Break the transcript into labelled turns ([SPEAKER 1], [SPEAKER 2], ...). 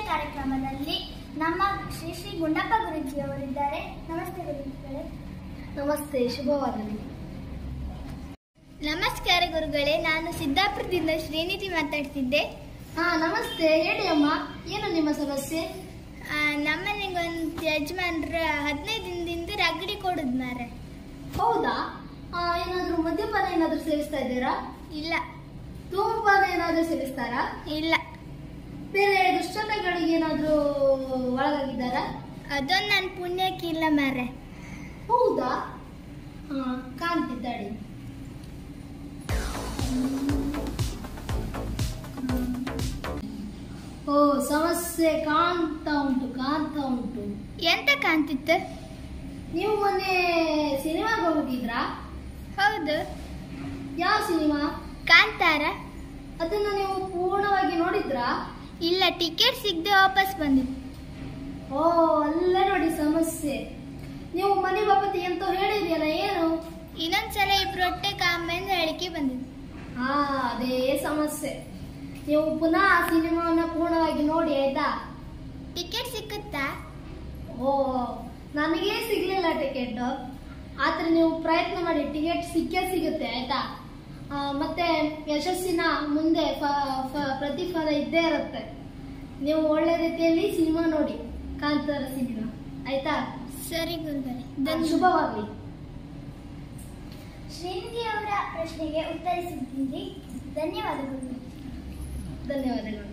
[SPEAKER 1] ಕಾರ್ಯಕ್ರಮದಲ್ಲಿ ನಮ್ಮ ಶ್ರೀ ಶ್ರೀ ಗುಂಡಪ್ಪ ಗುರೂಜಿಯವರಿದ್ದಾರೆ ನಮಸ್ತೆ ಗುರುಗಳೇ
[SPEAKER 2] ನಮಸ್ತೆ ಶುಭವಾಗಲಿ
[SPEAKER 1] ನಮಸ್ಕಾರ ಗುರುಗಳೇ ನಾನು ಸಿದ್ದಾಪುರದಿಂದ ಶ್ರೀನಿಧಿ ಮಾತಾಡ್ತಿದ್ದೆ
[SPEAKER 2] ಹಾ ನಮಸ್ತೆ ಹೇಳಿ ಅಮ್ಮ ಏನು ನಿಮ್ಮ ಸಮಸ್ಯೆ
[SPEAKER 1] ಆ, ನಮ್ಮನೆಗೊಂದು ಯಜಮಾನ್ರ ಹದಿನೈದು ದಿನದಿಂದ ರಗಡಿ ಕೊಡುದು ಮಾರೆ
[SPEAKER 2] ಹೌದಾ ಆ, ಏನಾದ್ರೂ ಮದ್ಯಪಾನ ಏನಾದ್ರೂ ಸೇವಿಸ್ತಾ ಇದ್ದೀರಾ
[SPEAKER 1] ಇಲ್ಲ
[SPEAKER 2] ಧೂಮಪಾನ ಏನಾದ್ರೂ ಸೇವಿಸ್ತಾರಾ
[SPEAKER 1] ಇಲ್ಲ
[SPEAKER 2] ಬೇರೆ ದುಶ್ಚಟಗಳಿಗೆ ಏನಾದ್ರೂ ಒಳಗಾಗಿದ್ದಾರಾ
[SPEAKER 1] ಅದೊಂದು ನನ್ನ ಪುಣ್ಯಕ್ಕಿಲ್ಲ ಮಾರೆ
[SPEAKER 2] ಹೌದಾ ಹಾ ಕಾಣ್ತಿದ್ದಾಡಿ ಓ ಸಮಸ್ಯೆ ಕಾಣ್ತಾ ಉಂಟು ಕಾಣ್ತಾ ಉಂಟು
[SPEAKER 1] ಎಂತ ಕಾಣ್ತಿತ್ತು
[SPEAKER 2] ನೀವು ಮೊನ್ನೆ ಸಿನಿಮಾಗೆ ಹೋಗಿದ್ರಾ
[SPEAKER 1] ಹೌದು
[SPEAKER 2] ಯಾವ ಸಿನಿಮಾ
[SPEAKER 1] ಕಾಂತಾರ
[SPEAKER 2] ಅದನ್ನ ನೀವು ಪೂರ್ಣವಾಗಿ ನೋಡಿದ್ರಾ
[SPEAKER 1] ಇಲ್ಲ ಟಿಕೆಟ್ ಸಿಗದೆ ವಾಪಸ್ ಬಂದಿದ್ದು
[SPEAKER 2] ಓ ಅಲ್ಲೇ ನೋಡಿ ಸಮಸ್ಯೆ ನೀವು ಮನೆ ಬಾಪತಿ ಅಂತ ಹೇಳಿದ್ಯಲ್ಲ ಏನು
[SPEAKER 1] ಇನ್ನೊಂದ್ಸಲ ಇಬ್ರು ಹೊಟ್ಟೆ ಕಾಮೆಂದು ಹೇಳಿಕೆ ಬಂದಿದ್ದು
[SPEAKER 2] ಹಾ ಅದೇ ಸಮಸ್ಯೆ ನೀವು ಪುನಃ ಆ ಸಿನಿಮಾವನ್ನ ಪೂರ್ಣವಾಗಿ ನೋಡಿ ಆಯ್ತಾ
[SPEAKER 1] ಟಿಕೆಟ್ ಸಿಕ್ಕುತ್ತಾ
[SPEAKER 2] ಓ ನನಗೇ ಸಿಗ್ಲಿಲ್ಲ ಟಿಕೆಟ್ ಆದ್ರೆ ನೀವು ಪ್ರಯತ್ನ ಮಾಡಿ ಟಿಕೆಟ್ ಸಿಕ್ಕೇ ಸಿಗುತ್ತೆ ಆಯ್ತಾ ಆ, ಮತ್ತೆ ಯಶಸ್ಸಿನ ಮುಂದೆ ಫ- ಫ- ಪ್ರತಿಫಲ ಇದ್ದೇ ಇರುತ್ತೆ ನೀವು ಒಳ್ಳೆ ರೀತಿಯಲ್ಲಿ ಸಿನಿಮಾ ನೋಡಿ ಕಾಂತಾರ ಸಿನಿಮಾ ಆಯ್ತಾ
[SPEAKER 1] ಸರಿ ಗುರುಗಳೇ
[SPEAKER 2] ಶುಭವಾಗಲಿ
[SPEAKER 1] ಶ್ರೀನಿಧಿ ಅವರ ಪ್ರಶ್ನೆಗೆ ಉತ್ತರಿಸಿದ್ದೀರಿ ಧನ್ಯವಾದಗಳು
[SPEAKER 2] ಧನ್ಯವಾದಗಳು